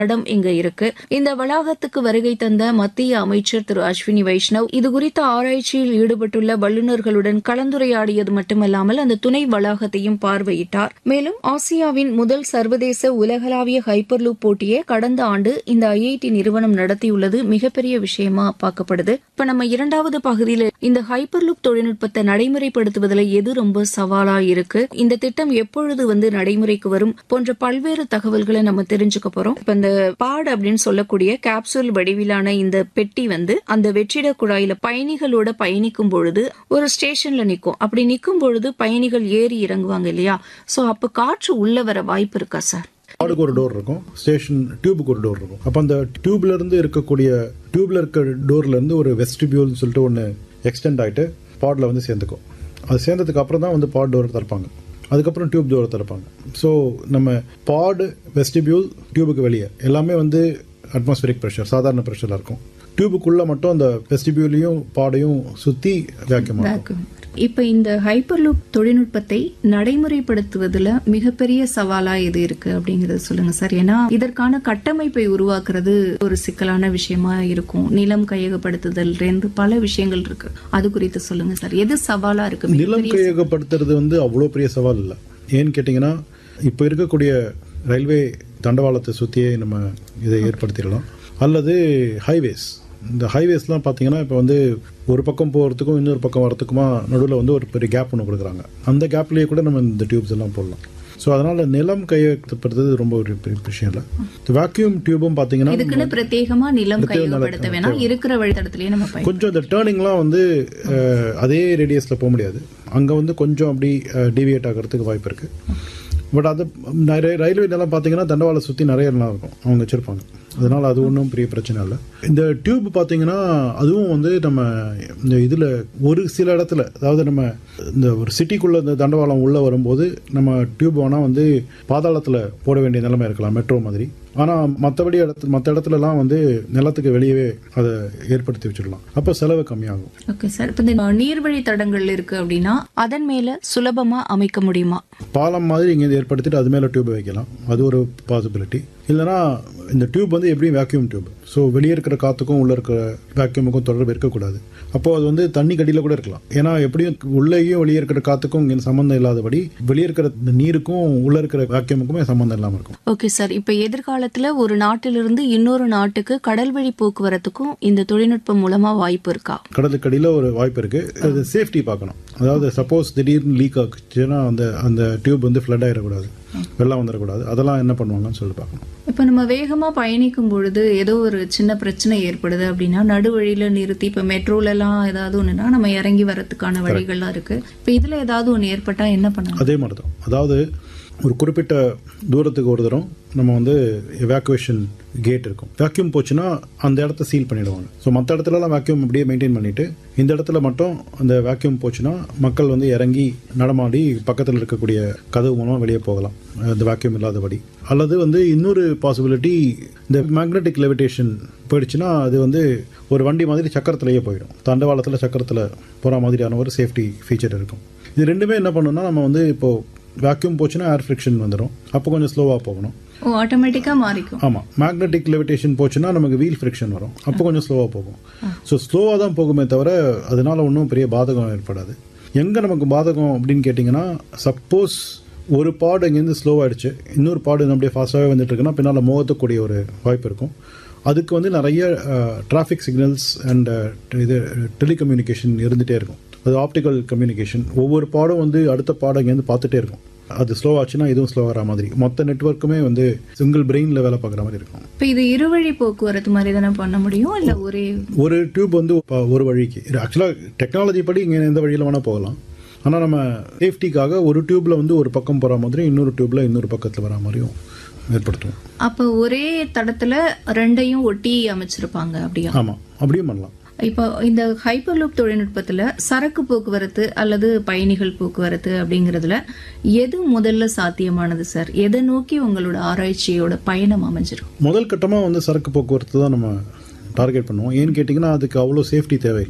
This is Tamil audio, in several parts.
இடம் இங்க இருக்கு இந்த வளாகத்துக்கு வருகை தந்த மத்திய அமைச்சர் திரு அஸ்வினி வைஷ்ணவ் இது குறித்த ஆராய்ச்சியில் ஈடுபட்டுள்ள வல்லுநர்களுடன் கலந்துரையாடியது மட்டுமல்லாமல் அந்த துணை வளாகத்தையும் பார்வையிட்டார் மேலும் ஆசியாவின் முதல் சர்வதேச உலகளாவிய ஹைப்பர்லூப் போட்டியை கடந்த ஆண்டு இந்த ஐஐடி நிறுவனம் நடத்தியுள்ளது மிகப்பெரிய விஷயமா பார்க்கப்படுது இப்ப நம்ம இரண்டாவது பகுதியில் இந்த ஹைப்பர்லூப் தொழில்நுட்பத்தை நடைமுறைப்படுத்துவதில் எது ரொம்ப சவாலா இருக்கு இந்த திட்டம் எப்பொழுது வந்து நடைமுறைக்கு வரும் போன்ற பல்வேறு தகவல்களை நம்ம தெரிஞ்சுக்க போறோம் இப்ப இந்த பாட் அப்படின்னு சொல்லக்கூடிய கேப்சூல் வடிவிலான இந்த பெட்டி வந்து அந்த வெற்றிட குழாயில பயணிகளோட பயணிக்கும் பொழுது ஒரு ஸ்டேஷன்ல நிக்கும் அப்படி நிக்கும் பொழுது பயணிகள் ஏறி இறங்குவாங்க இல்லையா சோ அப்ப காற்று உள்ள வர வாய்ப்பு இருக்கா சார் பாடுக்கு ஒரு டோர் இருக்கும் ஸ்டேஷன் டியூபுக்கு ஒரு டோர் இருக்கும் அப்போ அந்த டியூப்ல இருந்து இருக்கக்கூடிய டியூப்ல இருக்க டோர்ல இருந்து ஒரு வெஸ்டிபியூல்னு சொல்லிட்டு ஒன்று எக்ஸ்டெண்ட் ஆகிட்டு பாட்ல வந்து சேர்ந்துக்கும் அது சேர்ந்ததுக்கு அப்புறம் தான் வந்து பாட் டோர் திறப்பாங்க அதுக்கப்புறம் டியூப் டோர் திறப்பாங்க ஸோ நம்ம பாடு வெஸ்டிபியூல் டியூபுக்கு வெளியே எல்லாமே வந்து அட்மாஸ்பியரிக் ப்ரெஷர் சாதாரண ப்ரெஷராக இருக்கும் டியூபுக்குள்ள மட்டும் அந்த வெஸ்டிபியூலையும் பாடையும் சுற்றி வேக்கம் ஆகும் இப்ப இந்த ஹைப்பர்லூப் தொழில்நுட்பத்தை நடைமுறைப்படுத்துவதுல மிகப்பெரிய சவாலா எது இருக்கு அப்படிங்கறத சொல்லுங்க சார் ஏன்னா இதற்கான கட்டமைப்பை உருவாக்குறது ஒரு சிக்கலான விஷயமா இருக்கும் நிலம் கையகப்படுத்துதல் இருந்து பல விஷயங்கள் இருக்கு அது குறித்து சொல்லுங்க சார் எது சவாலா இருக்கு நிலம் கையகப்படுத்துறது வந்து அவ்வளோ பெரிய சவால் இல்லை ஏன்னு கேட்டிங்கன்னா இப்போ இருக்கக்கூடிய ரயில்வே தண்டவாளத்தை சுற்றியே நம்ம இதை ஏற்படுத்திடலாம் அல்லது ஹைவேஸ் இந்த ஹைவேஸ்லாம் பார்த்தீங்கன்னா இப்போ வந்து ஒரு பக்கம் போகிறதுக்கும் இன்னொரு பக்கம் வரத்துக்குமா நடுவில் வந்து ஒரு பெரிய கேப் ஒன்று கொடுக்குறாங்க அந்த கேப்லேயே கூட நம்ம இந்த டியூப்ஸ் எல்லாம் போடலாம் ஸோ அதனால நிலம் கையகப்படுத்துறது ரொம்ப ஒரு பெரிய விஷயம் இல்லை வேக்யூம் டியூபும் பார்த்தீங்கன்னா இதுக்குன்னு பிரத்யேகமா நிலம் கையகப்படுத்த வேணாம் இருக்கிற வழித்தடத்திலேயே நம்ம பயன் கொஞ்சம் இந்த டேர்னிங்லாம் வந்து அஹ், அதே ரேடியஸில் போக முடியாது அங்கே வந்து கொஞ்சம் அப்படி டிவியேட் ஆகிறதுக்கு வாய்ப்பு இருக்குது பட் அது நிறைய ரயில்வே நிலம் பார்த்தீங்கன்னா தண்டவாளை சுற்றி நிறைய நிலம் இருக்கும் அவங்க வச்சுருப்பாங்க அதனால் அது ஒன்றும் பெரிய பிரச்சனை இல்லை இந்த டியூப் பார்த்தீங்கன்னா அதுவும் வந்து நம்ம இந்த இதில் ஒரு சில இடத்துல அதாவது நம்ம இந்த ஒரு சிட்டிக்குள்ளே இந்த தண்டவாளம் உள்ளே வரும்போது நம்ம டியூப் வேணால் வந்து பாதாளத்தில் போட வேண்டிய நிலைமை இருக்கலாம் மெட்ரோ மாதிரி ஆனால் மற்றபடி இடத்து மற்ற இடத்துலலாம் வந்து நிலத்துக்கு வெளியவே அதை ஏற்படுத்தி வச்சிடலாம் அப்போ செலவு கம்மியாகும் ஓகே சார் இப்ப இந்த நீர்வழி தடங்கள் இருக்கு அப்படின்னா அதன் மேல சுலபமா அமைக்க முடியுமா பாலம் மாதிரி இங்கே ஏற்படுத்திட்டு அது மேலே டியூப் வைக்கலாம் அது ஒரு பாசிபிலிட்டி இல்லைனா இந்த டியூப் வந்து எப்படியும் வேக்யூம் டியூப் ஸோ வெளியே இருக்கிற காற்றுக்கும் உள்ளே இருக்கிற வேக்யூமுக்கும் தொடர்பு இருக்கக்கூடாது அப்போது அது வந்து தண்ணி கடியில் கூட இருக்கலாம் ஏன்னா எப்படியும் உள்ளேயும் வெளியே இருக்கிற காற்றுக்கும் இங்கே சம்மந்தம் இல்லாதபடி வெளியே இருக்கிற இந்த நீருக்கும் உள்ளே இருக்கிற வேக்யூமுக்குமே சம்மந்தம் இல்லாமல் இருக்கும் ஓகே சார் இப்ப எதிர்காலத்துல ஒரு நாட்டிலிருந்து இன்னொரு நாட்டுக்கு கடல் வழி போக்குவரத்துக்கும் இந்த தொழில்நுட்பம் மூலமா வாய்ப்பு இருக்கா கடலுக்கு அடியில் ஒரு வாய்ப்பு இருக்குது அது சேஃப்டி பார்க்கணும் அதாவது சப்போஸ் திடீர்னு லீக் ஆச்சுன்னா அந்த அந்த டியூப் வந்து ஃப்ளட் ஆகிடக்கூடாது வெள்ளம் வந்துடக்கூடாது அதெல்லாம் என்ன பண்ணுவாங்கன்னு சொல்லி பார்க்கணும் இப்ப நம்ம வேகமா பயணிக்கும் பொழுது ஏதோ ஒரு சின்ன பிரச்சனை ஏற்படுது அப்படின்னா நடுவழியில நிறுத்தி இப்ப மெட்ரோல எல்லாம் ஏதாவது ஒண்ணுனா நம்ம இறங்கி வரதுக்கான வழிகள்லாம் இருக்கு இப்ப இதுல ஏதாவது ஒண்ணு ஏற்பட்டா என்ன பண்ணலாம் அதே மாதிரி தான் அதாவது ஒரு குறிப்பிட்ட தூரத்துக்கு ஒரு தரம் நம்ம வந்து எவாக்குவேஷன் கேட் இருக்கும் வேக்யூம் போச்சுன்னா அந்த இடத்த சீல் பண்ணிடுவாங்க ஸோ மற்ற இடத்துலலாம் வேக்யூம் அப்படியே மெயின்டைன் பண்ணிட்டு இந்த இடத்துல மட்டும் அந்த வேக்யூம் போச்சுன்னா மக்கள் வந்து இறங்கி நடமாடி பக்கத்தில் இருக்கக்கூடிய கதவு மூலமாக வெளியே போகலாம் அந்த வேக்யூம் இல்லாதபடி அல்லது வந்து இன்னொரு பாசிபிலிட்டி இந்த மேக்னெட்டிக் லெவிடேஷன் போயிடுச்சுன்னா அது வந்து ஒரு வண்டி மாதிரி சக்கரத்திலேயே போயிடும் தண்டவாளத்தில் சக்கரத்தில் போகிற மாதிரியான ஒரு சேஃப்டி ஃபீச்சர் இருக்கும் இது ரெண்டுமே என்ன பண்ணணும்னா நம்ம வந்து இப்போ வேக்யூம் போச்சுன்னா ஏர் ஃப்ரிக்ஷன் வந்துடும் அப்போ கொஞ்சம் ஸ்லோவாக போகணும் ஓ ஆட்டோமேட்டிக்கா மாறிக்கும் ஆமாம் மேக்னெட்டிக் லெவிடேஷன் போச்சுன்னா நமக்கு வீல் ஃப்ரிக்ஷன் வரும் அப்போ கொஞ்சம் ஸ்லோவாக போகும் ஸோ ஸ்லோவாக தான் போகுமே தவிர அதனால ஒன்றும் பெரிய பாதகம் ஏற்படாது எங்கே நமக்கு பாதகம் அப்படின்னு கேட்டிங்கன்னா சப்போஸ் ஒரு பாடு இங்கேருந்து ஸ்லோவாகிடுச்சு இன்னொரு பாடு அப்படியே ஃபாஸ்ட்டாகவே வந்துட்டு இருக்குன்னா பின்னால் மோகத்தக்கூடிய ஒரு வாய்ப்பு இருக்கும் அதுக்கு வந்து நிறைய டிராஃபிக் சிக்னல்ஸ் அண்ட் இது டெலிகம்யூனிகேஷன் இருந்துகிட்டே இருக்கும் அது ஆப்டிக்கல் கம்யூனிகேஷன் ஒவ்வொரு பாடம் வந்து அடுத்த பாடம் இங்கேருந்து பார்த்துட்டே இருக்கும் அது ஸ்லோ ஆச்சுன்னா இதுவும் ஸ்லோ ஆகிற மாதிரி மொத்த நெட்ஒர்க்குமே வந்து சிங்கிள் பிரெயினில் வேலை பார்க்குற மாதிரி இருக்கும் இப்ப இது இருவழி போக்குவரத்து மாதிரி தானே பண்ண முடியும் இல்ல ஒரே ஒரு டியூப் வந்து ப- ஒரு வழிக்கு ஆக்சுவலாக டெக்னாலஜி படி இங்கே எந்த வழியில் வேணால் போகலாம் ஆனால் நம்ம சேஃப்டிக்காக ஒரு டியூப்ல வந்து ஒரு பக்கம் போகிற மாதிரி இன்னொரு டியூப்ல இன்னொரு பக்கத்தில் வர மாதிரியும் ஏற்படுத்துவோம் அப்ப ஒரே தடத்துல ரெண்டையும் ஒட்டி அமைச்சிருப்பாங்க அப்படியா ஆமாம் அப்படியும் பண்ணலாம் இப்போ இந்த ஹைப்பர்லூப் தொழில்நுட்பத்துல சரக்கு போக்குவரத்து அல்லது பயணிகள் போக்குவரத்து அப்படிங்கறதுல எது முதல்ல சாத்தியமானது சார் எதை நோக்கி உங்களோட ஆராய்ச்சியோட பயணம் அமைஞ்சிரும் முதல் கட்டமாக வந்து சரக்கு போக்குவரத்து தான் நம்ம டார்கெட் பண்ணுவோம் ஏன்னு கேட்டிங்கன்னா அதுக்கு அவ்வளோ சேஃப்டி தேவையில்லை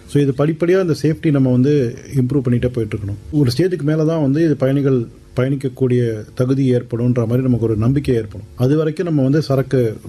ஸோ இது படிப்படியாக இந்த சேஃப்டி நம்ம வந்து இம்ப்ரூவ் பண்ணிகிட்டே போயிட்டு இருக்கணும் ஒரு ஸ்டேஜுக்கு மேலே தான் வந்து இது பயணிகள் பயணிக்கக்கூடிய தகுதி ஏற்படும்ன்ற மாதிரி நமக்கு ஒரு நம்பிக்கை ஏற்படும் அது வரைக்கும் நம்ம வந்து சரக்கு